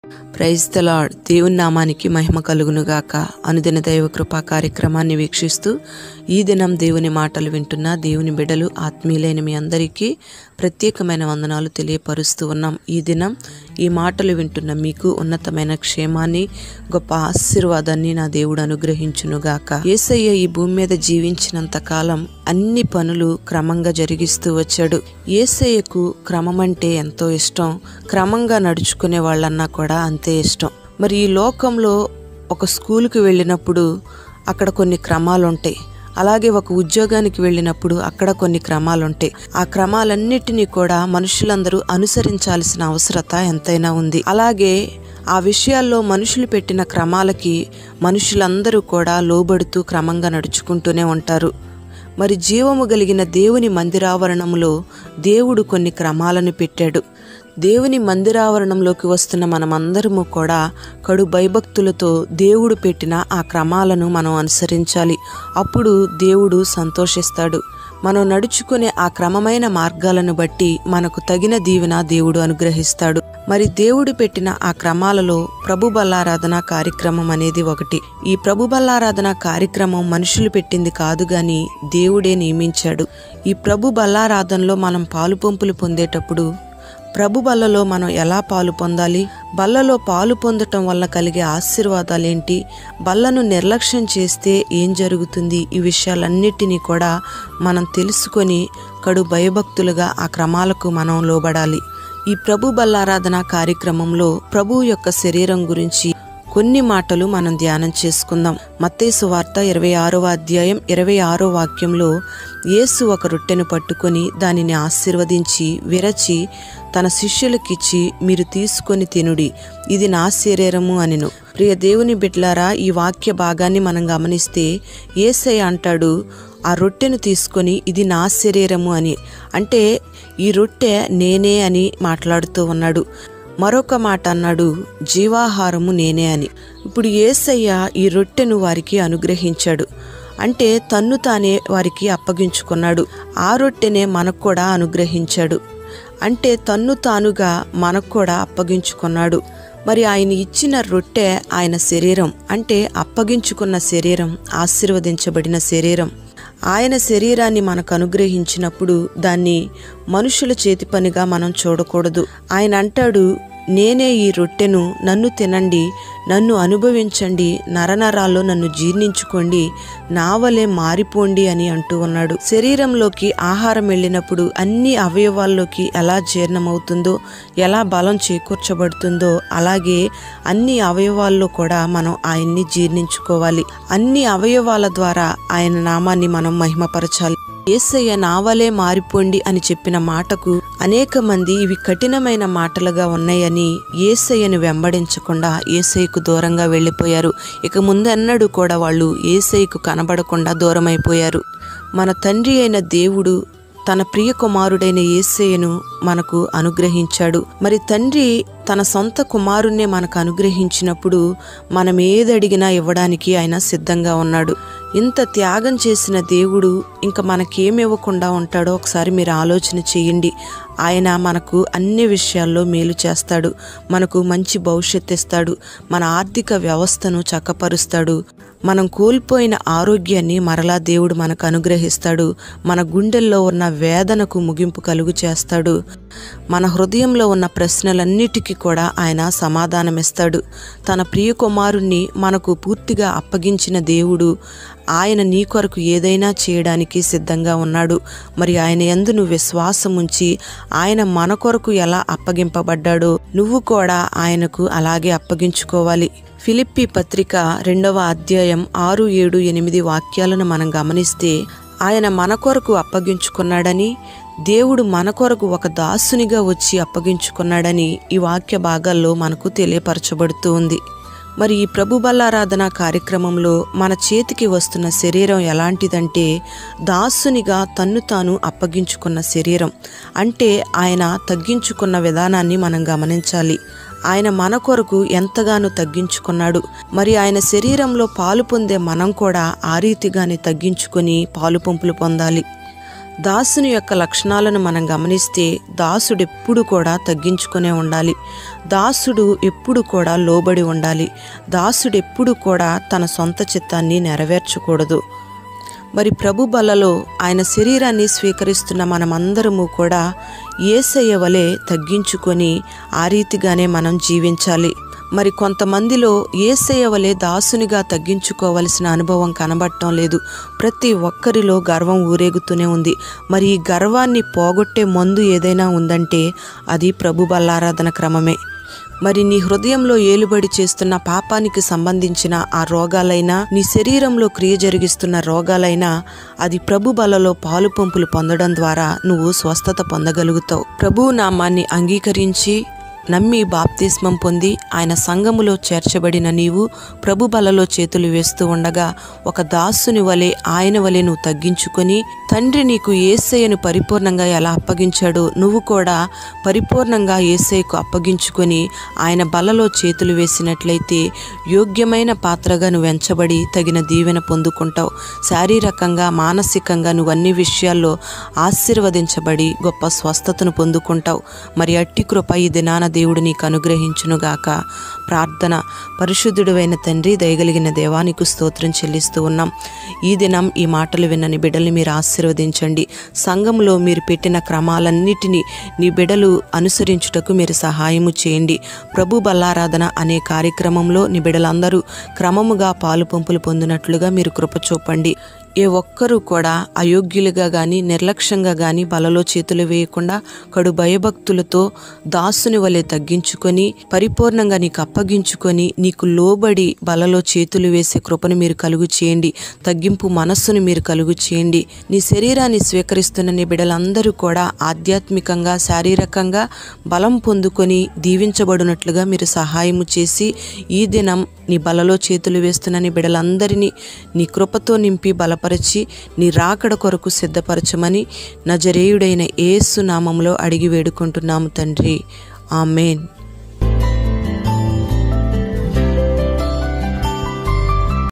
praise the lord దేవుని నామానికి మహిమ కలుగునుగాక అనుదిన దైవ కృపా కార్యక్రమాన్ని వీక్షిస్తూ ఈ దినం దేవుని మాటలు వింటున్న దేవుని బిడలు ఆత్మీయులైన మీ అందరికీ ప్రత్యేకమైన వందనాలు తెలియపరుస్తూ ఉన్నాం ఈ దినం ఈ మాటలు వింటున్న మీకు ఉన్నతమైన క్షేమాన్ని గొప్ప ఆశీర్వాదాన్ని నా దేవుడు అనుగ్రహించునుగాక ఏసయ్య ఈ భూమి మీద జీవించినంత కాలం అన్ని పనులు క్రమంగా జరిగిస్తూ వచ్చాడు ఏసయ్యకు క్రమం అంటే ఎంతో ఇష్టం క్రమంగా నడుచుకునే వాళ్ళన్నా కూడా అంతే ఇష్టం మరి ఈ లోకంలో ఒక స్కూల్కి వెళ్ళినప్పుడు అక్కడ కొన్ని క్రమాలు ఉంటాయి అలాగే ఒక ఉద్యోగానికి వెళ్ళినప్పుడు అక్కడ కొన్ని క్రమాలు ఉంటాయి ఆ క్రమాలన్నిటినీ కూడా మనుషులందరూ అనుసరించాల్సిన అవసరత ఎంతైనా ఉంది అలాగే ఆ విషయాల్లో మనుషులు పెట్టిన క్రమాలకి మనుషులందరూ కూడా లోబడుతూ క్రమంగా నడుచుకుంటూనే ఉంటారు మరి జీవము కలిగిన దేవుని మందిరావరణంలో దేవుడు కొన్ని క్రమాలను పెట్టాడు దేవుని మందిరావరణంలోకి వస్తున్న మనమందరము కూడా కడు భయభక్తులతో దేవుడు పెట్టిన ఆ క్రమాలను మనం అనుసరించాలి అప్పుడు దేవుడు సంతోషిస్తాడు మనం నడుచుకునే ఆ క్రమమైన మార్గాలను బట్టి మనకు తగిన దీవెన దేవుడు అనుగ్రహిస్తాడు మరి దేవుడు పెట్టిన ఆ క్రమాలలో ప్రభు బల్లారాధన కార్యక్రమం అనేది ఒకటి ఈ ప్రభు బల్లారాధన కార్యక్రమం మనుషులు పెట్టింది కాదు గాని దేవుడే నియమించాడు ఈ ప్రభు బల్లారాధనలో మనం పాలు పంపులు పొందేటప్పుడు ప్రభు బల్లలో మనం ఎలా పాలు పొందాలి బల్లలో పాలు పొందటం వల్ల కలిగే ఆశీర్వాదాలేంటి బల్లను నిర్లక్ష్యం చేస్తే ఏం జరుగుతుంది ఈ విషయాలన్నిటినీ కూడా మనం తెలుసుకొని కడు భయభక్తులుగా ఆ క్రమాలకు మనం లోబడాలి ఈ ప్రభు బల్లారాధన కార్యక్రమంలో ప్రభు యొక్క శరీరం గురించి కొన్ని మాటలు మనం ధ్యానం చేసుకుందాం మత్తేసు వార్త ఇరవై ఆరవ అధ్యాయం ఇరవై ఆరో వాక్యంలో యేసు ఒక రొట్టెను పట్టుకొని దానిని ఆశీర్వదించి విరచి తన శిష్యులకిచ్చి మీరు తీసుకొని తినుడి ఇది నా శరీరము అనిను ప్రియ దేవుని బిడ్లారా ఈ వాక్య భాగాన్ని మనం గమనిస్తే ఏసయ్య అంటాడు ఆ రొట్టెను తీసుకొని ఇది నా శరీరము అని అంటే ఈ రొట్టె నేనే అని మాట్లాడుతూ ఉన్నాడు మరొక మాట అన్నాడు జీవాహారము నేనే అని ఇప్పుడు ఏసయ్య ఈ రొట్టెను వారికి అనుగ్రహించాడు అంటే తన్ను తానే వారికి అప్పగించుకున్నాడు ఆ రొట్టెనే మనకు కూడా అనుగ్రహించాడు అంటే తన్ను తానుగా మనకు కూడా అప్పగించుకున్నాడు మరి ఆయన ఇచ్చిన రొట్టె ఆయన శరీరం అంటే అప్పగించుకున్న శరీరం ఆశీర్వదించబడిన శరీరం ఆయన శరీరాన్ని మనకు అనుగ్రహించినప్పుడు దాన్ని మనుషుల చేతి పనిగా మనం చూడకూడదు ఆయన అంటాడు నేనే ఈ రొట్టెను నన్ను తినండి నన్ను అనుభవించండి నరనరాల్లో నన్ను జీర్ణించుకోండి నా వలె మారిపోండి అని అంటూ ఉన్నాడు శరీరంలోకి ఆహారం వెళ్ళినప్పుడు అన్ని అవయవాల్లోకి ఎలా జీర్ణమవుతుందో ఎలా బలం చేకూర్చబడుతుందో అలాగే అన్ని అవయవాల్లో కూడా మనం ఆయన్ని జీర్ణించుకోవాలి అన్ని అవయవాల ద్వారా ఆయన నామాన్ని మనం మహిమపరచాలి ఏసయ్య నావలే మారిపోండి అని చెప్పిన మాటకు అనేక మంది ఇవి కఠినమైన మాటలుగా ఉన్నాయని ఏసయ్యను వెంబడించకుండా ఏసయ్యకు దూరంగా వెళ్ళిపోయారు ఇక ముందన్నడు కూడా వాళ్ళు ఏసయ్యకు కనబడకుండా దూరమైపోయారు మన తండ్రి అయిన దేవుడు తన ప్రియ కుమారుడైన ఏసయ్యను మనకు అనుగ్రహించాడు మరి తండ్రి తన సొంత కుమారుణ్ణే మనకు అనుగ్రహించినప్పుడు మనం ఏదడిగినా ఇవ్వడానికి ఆయన సిద్ధంగా ఉన్నాడు ఇంత త్యాగం చేసిన దేవుడు ఇంకా మనకేమివ్వకుండా ఉంటాడో ఒకసారి మీరు ఆలోచన చేయండి ఆయన మనకు అన్ని విషయాల్లో మేలు చేస్తాడు మనకు మంచి భవిష్యత్తు ఇస్తాడు మన ఆర్థిక వ్యవస్థను చక్కపరుస్తాడు మనం కోల్పోయిన ఆరోగ్యాన్ని మరలా దేవుడు మనకు అనుగ్రహిస్తాడు మన గుండెల్లో ఉన్న వేదనకు ముగింపు కలుగు చేస్తాడు మన హృదయంలో ఉన్న ప్రశ్నలన్నిటికీ కూడా ఆయన సమాధానమిస్తాడు తన ప్రియ కుమారుణ్ణి మనకు పూర్తిగా అప్పగించిన దేవుడు ఆయన నీ కొరకు ఏదైనా చేయడానికి సిద్ధంగా ఉన్నాడు మరి ఆయన ఎందు నువ్వు విశ్వాసం ఉంచి ఆయన మన కొరకు ఎలా అప్పగింపబడ్డాడో నువ్వు కూడా ఆయనకు అలాగే అప్పగించుకోవాలి ఫిలిప్పి పత్రిక రెండవ అధ్యాయం ఆరు ఏడు ఎనిమిది వాక్యాలను మనం గమనిస్తే ఆయన మన కొరకు అప్పగించుకున్నాడని దేవుడు మన కొరకు ఒక దాసునిగా వచ్చి అప్పగించుకున్నాడని ఈ వాక్య భాగాల్లో మనకు తెలియపరచబడుతూ ఉంది మరి ఈ ప్రభు బల్లారాధన కార్యక్రమంలో మన చేతికి వస్తున్న శరీరం ఎలాంటిదంటే దాసునిగా తన్ను తాను అప్పగించుకున్న శరీరం అంటే ఆయన తగ్గించుకున్న విధానాన్ని మనం గమనించాలి ఆయన మన కొరకు ఎంతగానో తగ్గించుకున్నాడు మరి ఆయన శరీరంలో పాలు పొందే మనం కూడా ఆ రీతిగానే తగ్గించుకొని పాలు పంపులు పొందాలి దాసుని యొక్క లక్షణాలను మనం గమనిస్తే దాసుడు ఎప్పుడు కూడా తగ్గించుకునే ఉండాలి దాసుడు ఎప్పుడు కూడా లోబడి ఉండాలి దాసుడు ఎప్పుడు కూడా తన సొంత చిత్తాన్ని నెరవేర్చకూడదు మరి ప్రభు బలలో ఆయన శరీరాన్ని స్వీకరిస్తున్న మనమందరము కూడా ఏసయ్య వలె తగ్గించుకొని ఆ రీతిగానే మనం జీవించాలి మరి కొంతమందిలో ఏసయ్య వలె దాసునిగా తగ్గించుకోవలసిన అనుభవం కనబడటం లేదు ప్రతి ఒక్కరిలో గర్వం ఊరేగుతూనే ఉంది మరి ఈ గర్వాన్ని పోగొట్టే మందు ఏదైనా ఉందంటే అది ప్రభు బల్లారాధన క్రమమే మరి నీ హృదయంలో ఏలుబడి చేస్తున్న పాపానికి సంబంధించిన ఆ రోగాలైనా నీ శరీరంలో క్రియ జరిగిస్తున్న రోగాలైనా అది ప్రభు బలలో పాలు పంపులు పొందడం ద్వారా నువ్వు స్వస్థత పొందగలుగుతావు ప్రభు నామాన్ని అంగీకరించి నమ్మి బాప్తిస్మం పొంది ఆయన సంఘములో చేర్చబడిన నీవు ప్రభు బలలో చేతులు వేస్తూ ఉండగా ఒక దాసుని వలె ఆయన వలె నువ్వు తగ్గించుకొని తండ్రి నీకు ఏసయ్యను పరిపూర్ణంగా ఎలా అప్పగించాడో నువ్వు కూడా పరిపూర్ణంగా ఏసయ్యకు అప్పగించుకొని ఆయన బలలో చేతులు వేసినట్లయితే యోగ్యమైన పాత్రగా నువ్వు ఎంచబడి తగిన దీవెన పొందుకుంటావు శారీరకంగా మానసికంగా నువ్వు అన్ని విషయాల్లో ఆశీర్వదించబడి గొప్ప స్వస్థతను పొందుకుంటావు మరి అట్టి కృప ఈ దినాన దేవుడు నీకు అనుగ్రహించునుగాక ప్రార్థన పరిశుద్ధుడువైన తండ్రి దయగలిగిన దేవానికి స్తోత్రం చెల్లిస్తూ ఉన్నాం ఈ దినం ఈ మాటలు విన్నని బిడ్డల్ని మీరు ఆశీర్వదించండి సంఘంలో మీరు పెట్టిన క్రమాలన్నిటినీ నీ బిడలు అనుసరించుటకు మీరు సహాయము చేయండి ప్రభు బల్లారాధన అనే కార్యక్రమంలో నీ బిడలందరూ క్రమముగా పాలు పంపులు పొందినట్లుగా మీరు కృప చూపండి ఏ ఒక్కరూ కూడా అయోగ్యులుగా కానీ నిర్లక్ష్యంగా కానీ బలలో చేతులు వేయకుండా కడు భయభక్తులతో దాసుని వలె తగ్గించుకొని పరిపూర్ణంగా నీకు అప్పగించుకొని నీకు లోబడి బలలో చేతులు వేసే కృపను మీరు కలుగు చేయండి తగ్గింపు మనస్సును మీరు కలుగు చేయండి నీ శరీరాన్ని స్వీకరిస్తున్న నీ బిడ్డలందరూ కూడా ఆధ్యాత్మికంగా శారీరకంగా బలం పొందుకొని దీవించబడినట్లుగా మీరు సహాయము చేసి ఈ దినం నీ బలలో చేతులు వేస్తున్న నీ బిడ్డలందరినీ నీ కృపతో నింపి బలపరిచి నీ రాకడ కొరకు సిద్ధపరచమని నజరేయుడైన ఏసు నామంలో అడిగి వేడుకుంటున్నాము తండ్రి ఆమెన్